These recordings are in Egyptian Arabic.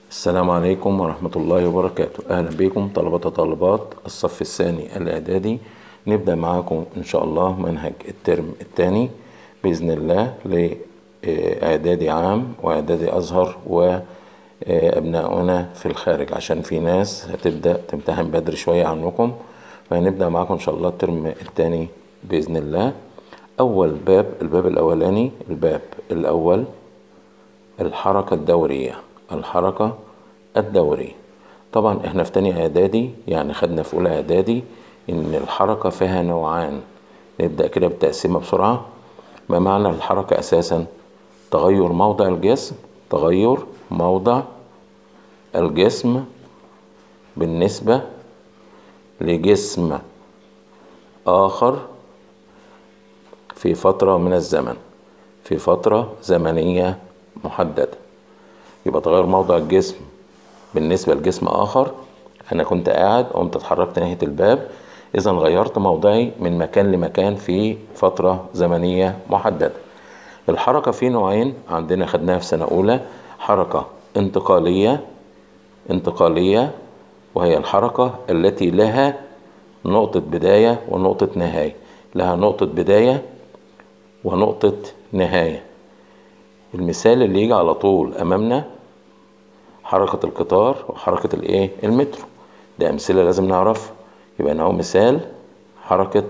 السلام عليكم ورحمة الله وبركاته أهلا بكم طلبة وطالبات الصف الثاني الإعدادي نبدأ معاكم إن شاء الله منهج الترم الثاني بإذن الله لإعدادي عام وإعدادي أزهر وأبناؤنا في الخارج عشان في ناس هتبدأ تمتحن بدري شوية عنكم فهنبدأ معاكم إن شاء الله الترم الثاني بإذن الله أول باب الباب الأولاني الباب الأول الحركة الدورية الحركة الدورية طبعا احنا في تاني اعدادي يعني خدنا في اولى اعدادي ان الحركة فيها نوعان نبدأ كده بالتقسيمة بسرعة ما معنى الحركة اساسا تغير موضع الجسم تغير موضع الجسم بالنسبة لجسم آخر في فترة من الزمن في فترة زمنية محددة يبقى تغير موضع الجسم بالنسبة لجسم آخر أنا كنت قاعد قمت اتحركت ناحية الباب إذا غيرت موضعي من مكان لمكان في فترة زمنية محددة الحركة في نوعين عندنا خدناها في سنة أولى حركة انتقالية انتقالية وهي الحركة التي لها نقطة بداية ونقطة نهاية لها نقطة بداية ونقطة نهاية المثال اللي يجي على طول أمامنا حركة القطار وحركة الايه المترو ده أمثلة لازم نعرفها يبقى أنا هو مثال حركة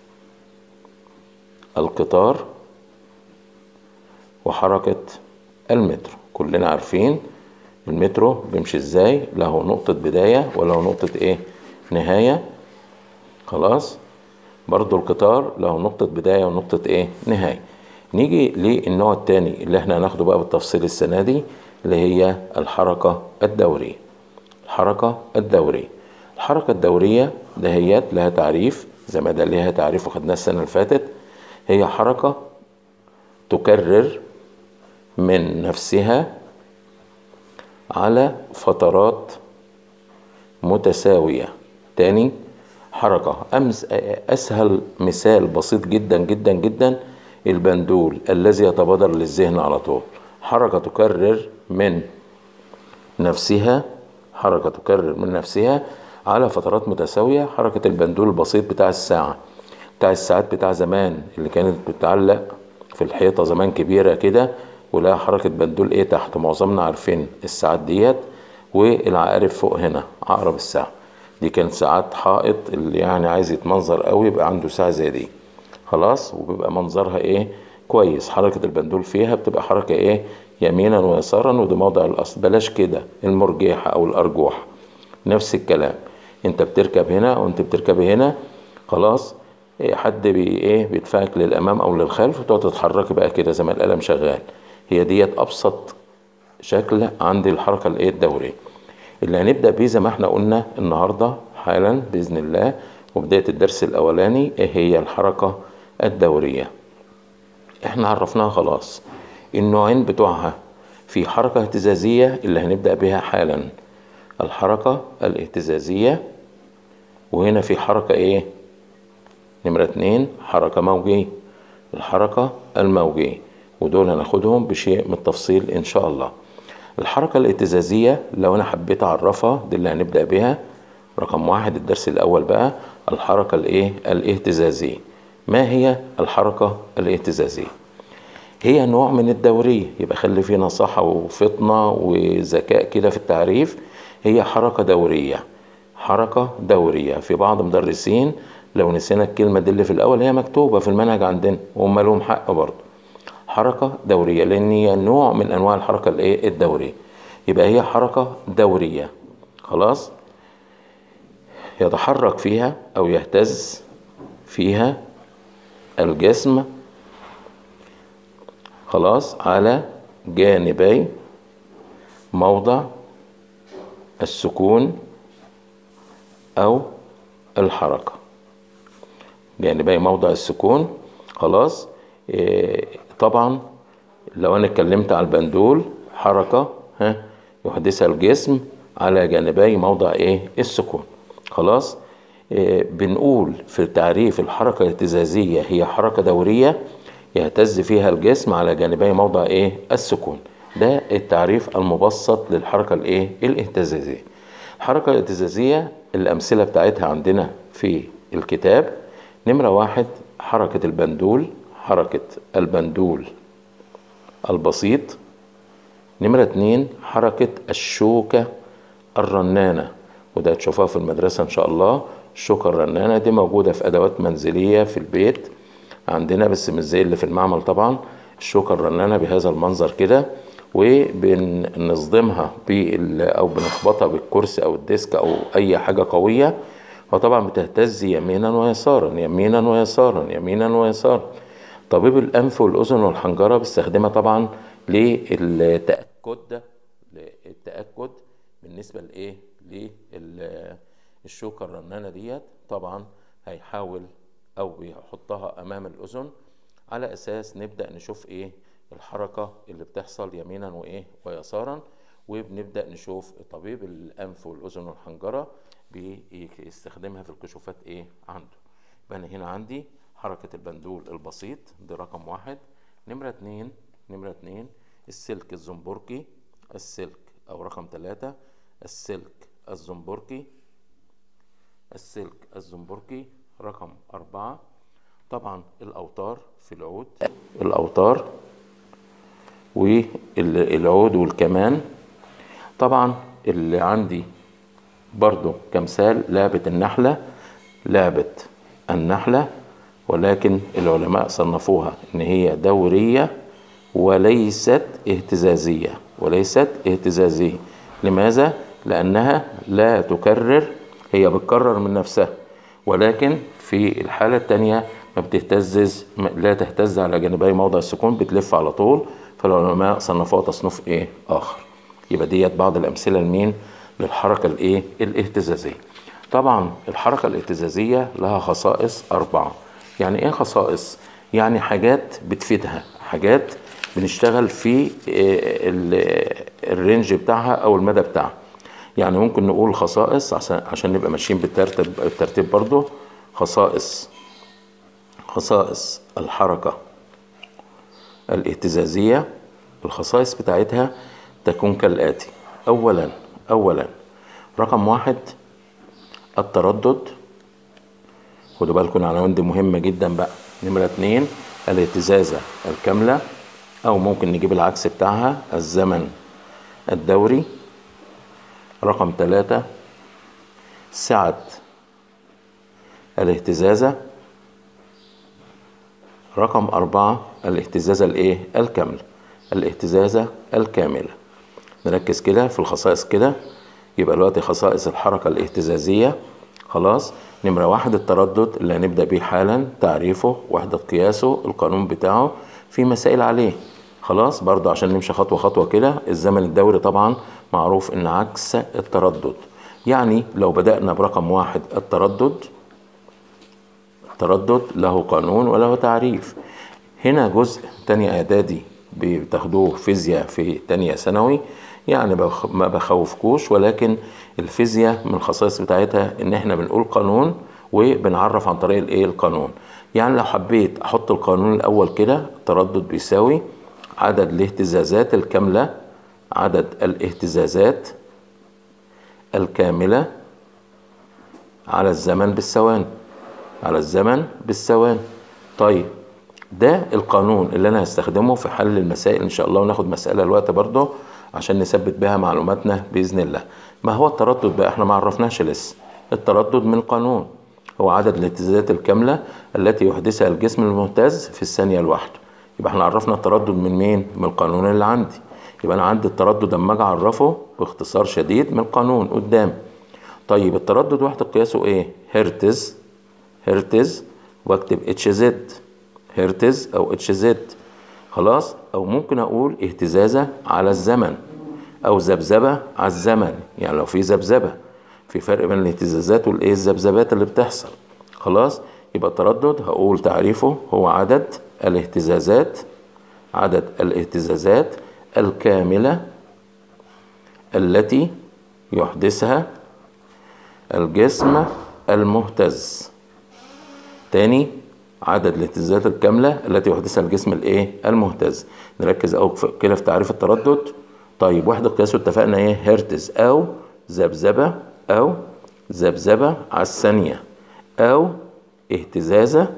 القطار وحركة المترو كلنا عارفين المترو بيمشي ازاي له نقطة بداية وله نقطة ايه نهاية خلاص برضو القطار له نقطة بداية ونقطة ايه نهاية نيجي للنوع التاني اللي احنا هناخده بقى بالتفصيل السنة دي اللي هي الحركة الدورية الحركة الدورية الحركة الدورية دهيت لها تعريف زي ما ده ليها تعريف وخدناه السنة اللي فاتت هي حركة تكرر من نفسها على فترات متساوية تاني حركة أمس أسهل مثال بسيط جدا جدا جدا البندول الذي يتبادر للذهن على طول حركة تكرر من نفسها حركة تكرر من نفسها على فترات متساوية حركة البندول البسيط بتاع الساعة بتاع الساعات بتاع زمان اللي كانت بتتعلق في الحيطة زمان كبيرة كده ولها حركة بندول ايه تحت معظمنا عارفين الساعات ديت والعقارب فوق هنا عقرب الساعة دي كانت ساعات حائط اللي يعني عايز يتمنظر قوي يبقى عنده ساعة زي دي خلاص وبيبقى منظرها ايه كويس حركة البندول فيها بتبقى حركة ايه يمينا ويسارا وده موضع الاصل بلاش كده المرجحة او الارجوح نفس الكلام انت بتركب هنا وانت بتركب هنا خلاص إيه حد بي ايه بيدفعك للامام او للخلف وتقعد تتحرك بقى كده زي ما القلم شغال هي ديت ابسط شكل عند الحركة الايه الدورية اللي هنبدأ بيه زي ما احنا قلنا النهاردة حالا بإذن الله وبداية الدرس الأولاني ايه هي الحركة الدورية احنا عرفناها خلاص النوعين بتوعها في حركة اهتزازية اللي هنبدأ بها حالا الحركة الاهتزازية وهنا في حركة ايه نمرة اتنين حركة موجية الحركة الموجية ودول هناخدهم بشيء من التفصيل ان شاء الله الحركة الاهتزازية لو انا حبيت اعرفها دي اللي هنبدأ بها رقم واحد الدرس الاول بقى الحركة الايه الاهتزازية ما هي الحركة الاهتزازية هي نوع من الدورية يبقى خلي فينا صحة وفطنة وذكاء كده في التعريف هي حركة دورية حركة دورية في بعض مدرسين لو نسينا الكلمة دي اللي في الأول هي مكتوبة في المنهج عندنا وهم لهم حق برضه حركة دورية لأن هي نوع من أنواع الحركة الإيه الدورية يبقى هي حركة دورية خلاص يتحرك فيها أو يهتز فيها الجسم خلاص على جانبي موضع السكون أو الحركة جانبي موضع السكون خلاص إيه طبعا لو أنا اتكلمت على البندول حركة ها يحدثها الجسم على جانبي موضع ايه السكون خلاص إيه بنقول في تعريف الحركة الاهتزازية هي حركة دورية يهتز فيها الجسم على جانبي موضع ايه السكون ده التعريف المبسط للحركة الايه الاهتزازية الحركة الاهتزازية الأمثلة بتاعتها عندنا في الكتاب نمرة واحد حركة البندول حركة البندول البسيط نمرة اتنين حركة الشوكة الرنانة وده تشوفها في المدرسة إن شاء الله الشوكة الرنانة دي موجودة في أدوات منزلية في البيت عندنا بس مش زي اللي في المعمل طبعا الشوكة الرنانة بهذا المنظر كده وبنصدمها بال أو بنخبطها بالكرسي أو الديسك أو أي حاجة قوية وطبعا بتهتز يمينا ويسارا يمينا ويسارا يمينا ويسارا طبيب الأنف والأذن والحنجرة بيستخدمها طبعا للتأكد للتأكد بالنسبة لإيه للشوكة الرنانة ديت طبعا هيحاول أو بيحطها أمام الأذن على أساس نبدأ نشوف إيه الحركة اللي بتحصل يمينا وإيه ويسارا وبنبدأ نشوف طبيب الأنف والأذن والحنجرة بيستخدمها في الكشوفات إيه عنده يبقى أنا هنا عندي حركة البندول البسيط دي رقم واحد نمرة اتنين نمرة اتنين السلك الزنبركي السلك أو رقم ثلاثة السلك الزنبركي السلك الزنبركي رقم أربعة طبعا الأوتار في العود الأوتار والعود والكمان طبعا اللي عندي برضو كمثال لعبة النحلة لعبة النحلة ولكن العلماء صنفوها ان هي دورية وليست اهتزازية وليست اهتزازية لماذا؟ لأنها لا تكرر هي بتكرر من نفسها ولكن في الحالة التانية ما بتهتزز لا تهتز على جانبي موضع السكون بتلف على طول فالعلماء صنفوها تصنيف ايه آخر يبقى ديت بعض الأمثلة لمين؟ للحركة الايه؟ الاهتزازية طبعا الحركة الاهتزازية لها خصائص أربعة يعني ايه خصائص؟ يعني حاجات بتفيدها حاجات بنشتغل في الرينج بتاعها او المدى بتاعها يعني ممكن نقول خصائص عشان عشان نبقى ماشيين بالترتيب الترتيب برضه خصائص خصائص الحركة الاهتزازية الخصائص بتاعتها تكون كالآتي أولا أولا رقم واحد التردد خدوا بالكم العناوين دي مهمة جدا بقى نمرة اتنين الاهتزازة الكاملة أو ممكن نجيب العكس بتاعها الزمن الدوري رقم ثلاثة سعة الاهتزازة رقم أربعة الاهتزازة الإيه؟ الكاملة الاهتزازة الكاملة نركز كده في الخصائص كده يبقى دلوقتي خصائص الحركة الاهتزازية خلاص نمرة واحد التردد اللي هنبدأ بيه حالا تعريفه وحدة قياسه القانون بتاعه في مسائل عليه خلاص برضو عشان نمشي خطوة خطوة كده الزمن الدوري طبعا معروف ان عكس التردد يعني لو بدأنا برقم واحد التردد التردد له قانون وله تعريف هنا جزء تانية اعدادي بتاخدوه فيزياء في تانية ثانوي يعني ما بخوفكوش ولكن الفيزياء من الخصائص بتاعتها ان احنا بنقول قانون وبنعرف عن طريق الايه القانون يعني لو حبيت احط القانون الاول كده التردد بيساوي عدد الاهتزازات الكاملة عدد الاهتزازات الكاملة على الزمن بالثواني على الزمن بالثواني طيب ده القانون اللي انا هستخدمه في حل المسائل ان شاء الله وناخد مسألة الوقت برضه عشان نثبت بها معلوماتنا بإذن الله ما هو التردد بقى احنا ما عرفناش لسه التردد من القانون هو عدد الاهتزازات الكاملة التي يحدثها الجسم المهتز في الثانية الواحدة يبقى احنا عرفنا التردد من مين؟ من القانون اللي عندي يبقى انا عندي التردد اما اجي اعرفه باختصار شديد من القانون قدام طيب التردد وحدة قياسه ايه؟ هرتز هرتز واكتب اتش زد هرتز او اتش زد خلاص او ممكن اقول اهتزازة على الزمن او ذبذبة على الزمن يعني لو في ذبذبة في فرق بين الاهتزازات والايه الذبذبات اللي بتحصل خلاص يبقى التردد هقول تعريفه هو عدد الاهتزازات عدد الاهتزازات الكاملة التي يحدثها الجسم المهتز تاني عدد الاهتزازات الكاملة التي يحدثها الجسم الايه المهتز نركز أو كده في تعريف التردد طيب وحدة قياسه اتفقنا ايه هرتز أو ذبذبة أو ذبذبة على الثانية أو اهتزازة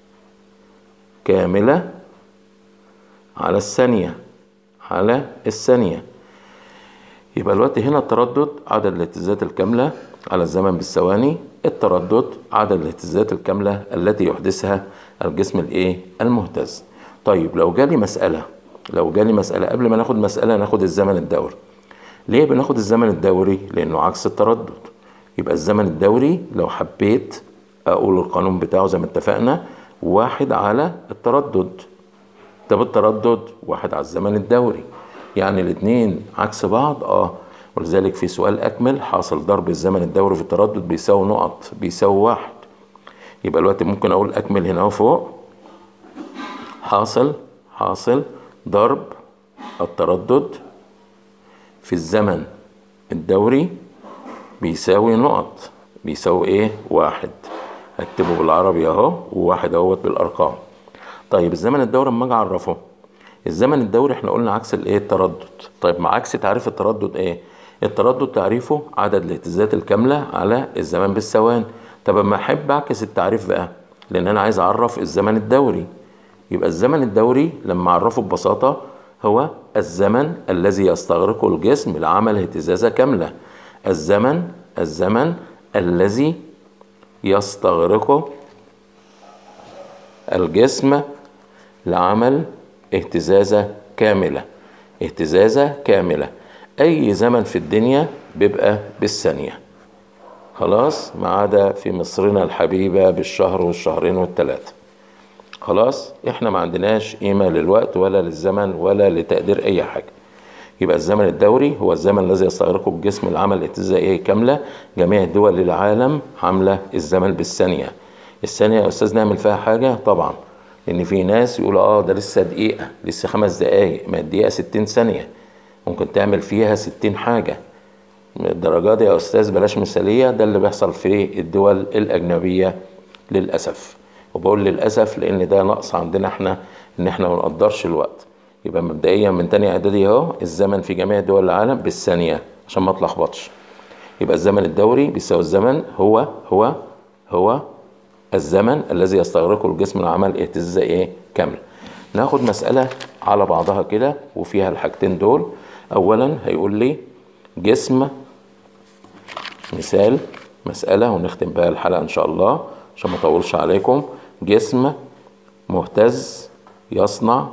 كاملة على الثانية على الثانية يبقى الوقت هنا التردد عدد الاهتزازات الكاملة على الزمن بالثواني التردد عدد الاهتزازات الكاملة التي يحدثها الجسم الايه المهتز طيب لو جالي مسألة لو جالي مسألة قبل ما ناخد مسألة ناخد الزمن الدوري ليه بناخد الزمن الدوري لأنه عكس التردد يبقى الزمن الدوري لو حبيت أقول القانون بتاعه زي ما اتفقنا واحد على التردد طب التردد واحد على الزمن الدوري يعني الاتنين عكس بعض اه ولذلك في سؤال أكمل حاصل ضرب الزمن الدوري في التردد بيساوي نقط بيساوي واحد يبقى الوقت ممكن أقول أكمل هنا فوق حاصل حاصل ضرب التردد في الزمن الدوري بيساوي نقط بيساوي ايه واحد هكتبه بالعربي اهو وواحد اهوت بالارقام طيب الزمن الدوري اما اجي اعرفه الزمن الدوري احنا قلنا عكس الايه التردد طيب مع عكس تعريف التردد ايه التردد تعريفه عدد الاهتزازات الكامله على الزمن بالثواني طب اما احب اعكس التعريف بقى لان انا عايز اعرف الزمن الدوري يبقى الزمن الدوري لما اعرفه ببساطه هو الزمن الذي يستغرقه الجسم لعمل اهتزازه كامله الزمن الزمن الذي يستغرقه الجسم لعمل اهتزازة كاملة اهتزازة كاملة أي زمن في الدنيا بيبقى بالثانية خلاص ما عدا في مصرنا الحبيبة بالشهر والشهرين والثلاثة خلاص احنا ما عندناش قيمة للوقت ولا للزمن ولا لتقدير أي حاجة يبقى الزمن الدوري هو الزمن الذي يستغرقه الجسم لعمل اهتزازية كاملة جميع دول العالم عاملة الزمن بالثانية الثانية يا أستاذ نعمل فيها حاجة طبعا لأن في ناس يقولوا اه ده لسه دقيقة لسه خمس دقايق ما الدقيقة ستين ثانية ممكن تعمل فيها ستين حاجة الدرجات دي يا أستاذ بلاش مثالية ده اللي بيحصل في الدول الأجنبية للأسف وبقول للأسف لأن ده نقص عندنا احنا إن احنا ما نقدرش الوقت يبقى مبدئيا من تاني اعدادي اهو الزمن في جميع دول العالم بالثانيه عشان ما اتلخبطش يبقى الزمن الدوري بيساوي الزمن هو هو هو الزمن الذي يستغرقه الجسم لعمل اهتزازة ايه كاملة ناخد مسألة على بعضها كده وفيها الحاجتين دول اولا هيقول لي جسم مثال مسألة ونختم بها الحلقة ان شاء الله عشان ما اطولش عليكم جسم مهتز يصنع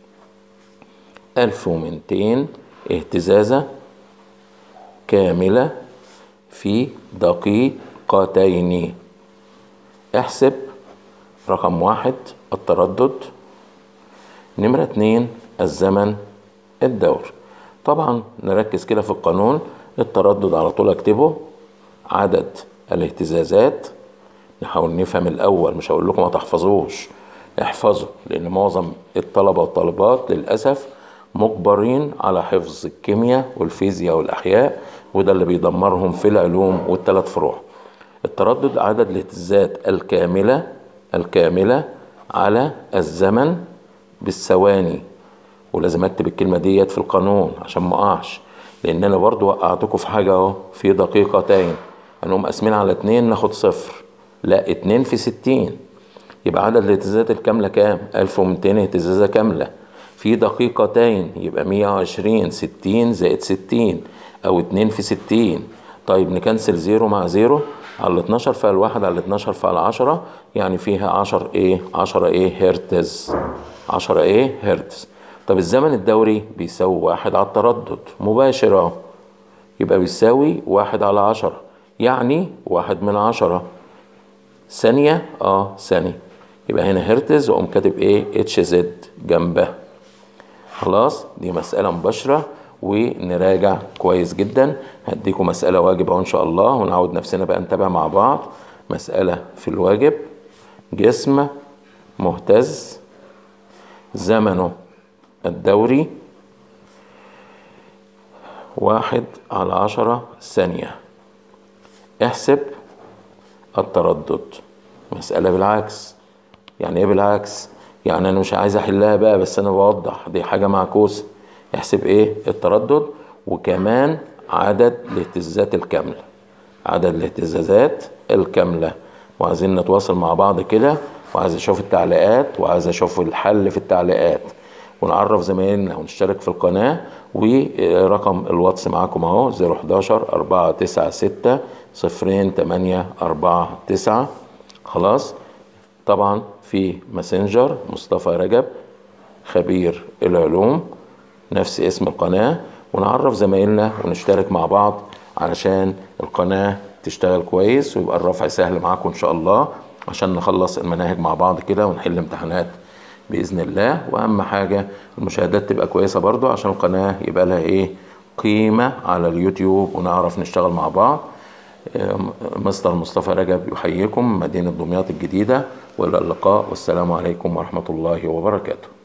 1200 اهتزازة كاملة في دقيقتين احسب رقم واحد التردد نمرة اتنين الزمن الدوري طبعا نركز كده في القانون التردد على طول اكتبه عدد الاهتزازات نحاول نفهم الاول مش هقول لكم ما تحفظوش احفظوا لان معظم الطلبه والطالبات للاسف مجبرين على حفظ الكيمياء والفيزياء والاحياء وده اللي بيدمرهم في العلوم والثلاث فروع التردد عدد الاهتزازات الكامله الكامله على الزمن بالثواني ولازم اكتب الكلمه ديت في القانون عشان ما اقعش لان انا برضو وقعتكم في حاجه اهو في دقيقتين هنقوم قاسمين على اتنين ناخد صفر لا اتنين في ستين يبقى عدد الاهتزازات الكاملة كام؟ ألف ومتين اهتزازة كاملة في دقيقتين يبقى مية وعشرين ستين زائد ستين أو اتنين في ستين طيب نكنسل زيرو مع زيرو على الاتناشر فعل واحد على الاتناشر فعل عشرة يعني فيها عشر ايه؟ عشرة ايه هرتز عشرة ايه هرتز طب الزمن الدوري بيساوي واحد على التردد مباشر اهو يبقى بيساوي واحد على عشرة يعني واحد من عشرة ثانية اه ثانية يبقى هنا هرتز واقوم كاتب ايه اتش زد جنبها خلاص دي مسألة مباشرة ونراجع كويس جدا هديكم مسألة واجب اهو ان شاء الله ونعود نفسنا بقى نتابع مع بعض مسألة في الواجب جسم مهتز زمنه الدوري واحد على عشرة ثانية احسب التردد مسألة بالعكس يعني ايه بالعكس يعني انا مش عايز احلها بقى بس انا بوضح دي حاجة معكوسة يحسب ايه التردد وكمان عدد الاهتزازات الكاملة عدد الاهتزازات الكاملة وعايزين نتواصل مع بعض كده وعايز اشوف التعليقات وعايز اشوف الحل في التعليقات ونعرف زمايلنا ونشترك في القناة ورقم الواتس معاكم اهو 011 496 صفرين تمانية أربعة تسعة خلاص طبعا في ماسنجر مصطفى رجب خبير العلوم نفس اسم القناة ونعرف زمايلنا ونشترك مع بعض علشان القناة تشتغل كويس ويبقى الرفع سهل معاكم إن شاء الله عشان نخلص المناهج مع بعض كده ونحل امتحانات بإذن الله وأهم حاجة المشاهدات تبقى كويسة برضو عشان القناة يبقى لها إيه قيمة على اليوتيوب ونعرف نشتغل مع بعض مستر مصطفى رجب يحييكم مدينة دمياط الجديدة وإلى اللقاء والسلام عليكم ورحمة الله وبركاته